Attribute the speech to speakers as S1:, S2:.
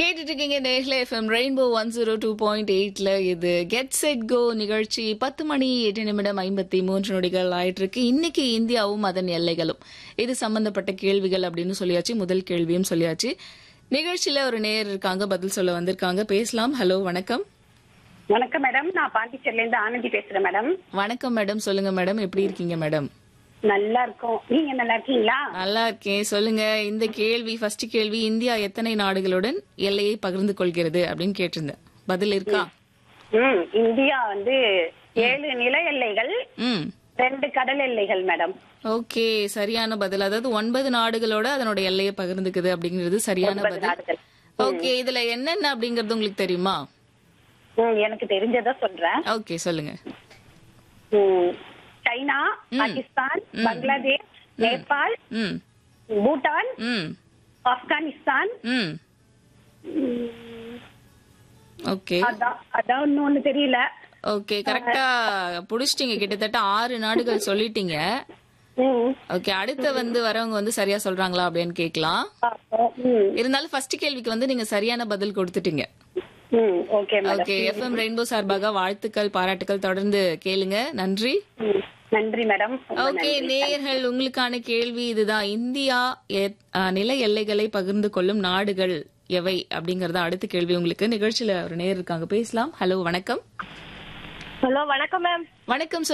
S1: கேட்டுட்டு இருக்கீங்க நேர்ல FM rainbow one zero two point எயிட்ல இது கெட் செட் கோ நிகழ்ச்சி பத்து மணி எட்டு நிமிடம் ஐம்பத்தி மூன்று நொடிகள் ஆயிட்டு இருக்கு இன்னைக்கு இந்தியாவும் அதன் எல்லைகளும் இது சம்பந்தப்பட்ட கேள்விகள் அப்படின்னு சொல்லியாச்சு முதல் கேள்வியும் சொல்லியாச்சு நிகழ்ச்சியில ஒரு நேர் இருக்காங்க பதில் சொல்ல வந்திருக்காங்க பேசலாம் ஹலோ வணக்கம்
S2: வணக்கம் மேடம் நான் பாண்டிச்சேரில இருந்து ஆனந்தி பேசுறேன் மேடம்
S1: வணக்கம் மேடம் சொல்லுங்க மேடம் எப்படி இருக்கீங்க மேடம்
S2: நல்லா இருக்கோம் நீங்க நல்லா இருக்கீங்களா
S1: நல்லா இருக்கேன் சொல்லுங்க இந்த கேள்வி ஃபர்ஸ்ட் கேள்வி இந்தியா எத்தனை நாடுகளுடன் எல்லையை பகிர்ந்து கொள்கிறது அப்படின்னு கேட்டிருந்தேன் பதில் இருக்கா
S2: ம் இந்தியா வந்து ஏழு நில எல்லைகள்
S1: ம்
S2: ரெண்டு கடல் எல்லைகள் மேடம்
S1: ஓகே சரியான பதில் அதாவது ஒன்பது நாடுகளோட அதனோட எல்லையை பகிர்ந்துக்குது அப்படிங்கிறது சரியான
S2: ஒன்பது
S1: பதில்
S2: நாடுகள்
S1: ஓகே இதுல என்னென்ன அப்படிங்கறது உங்களுக்கு தெரியுமா
S2: ம், எனக்கு தெரிஞ்சதை சொல்றேன்
S1: ஓகே சொல்லுங்க
S2: ம், சைனா பாகிஸ்தான் பங்களாதேஷ் நேபாள்
S1: ம்
S2: பூட்டான்
S1: ம்
S2: ஆப்கானிஸ்தான்
S1: ம் ஓகே
S2: அதான் அதான் இன்னொன்னு தெரியல
S1: ஓகே கரெக்டா புடிச்சிட்டீங்க கிட்டத்தட்ட ஆறு நாடுகள் சொல்லிட்டீங்க
S2: ம்,
S1: ஓகே அடுத்த வந்து வரவங்க வந்து சரியா சொல்றாங்களா அப்படின்னு கேட்கலாம்
S2: பார்ப்போம். ம்,
S1: இருந்தாலும் ஃபர்ஸ்ட் கேள்விக்கு வந்து நீங்க சரியான பதில் கொடுத்துட்டீங்க
S2: ம், okay madam
S1: okay FM rainbow சார்பாக வாழ்த்துக்கள் பாராட்டுக்கள் தொடர்ந்து கேளுங்க நன்றி
S2: ம், நன்றி மேடம் ரொம்ப
S1: ஓகே
S2: நன்றி.
S1: நேயர்கள் உங்களுக்கான கேள்வி இதுதான் இந்தியா எத்- ஆ, நில எல்லைகளை பகிர்ந்து கொள்ளும் நாடுகள் எவை அப்படிங்கறத அடுத்த கேள்வி உங்களுக்கு நிகழ்ச்சியில ஒரு நேயர் இருக்காங்க பேசலாம் ஹலோ வணக்கம்
S3: ஹலோ வணக்கம் மேம்
S1: வணக்கம்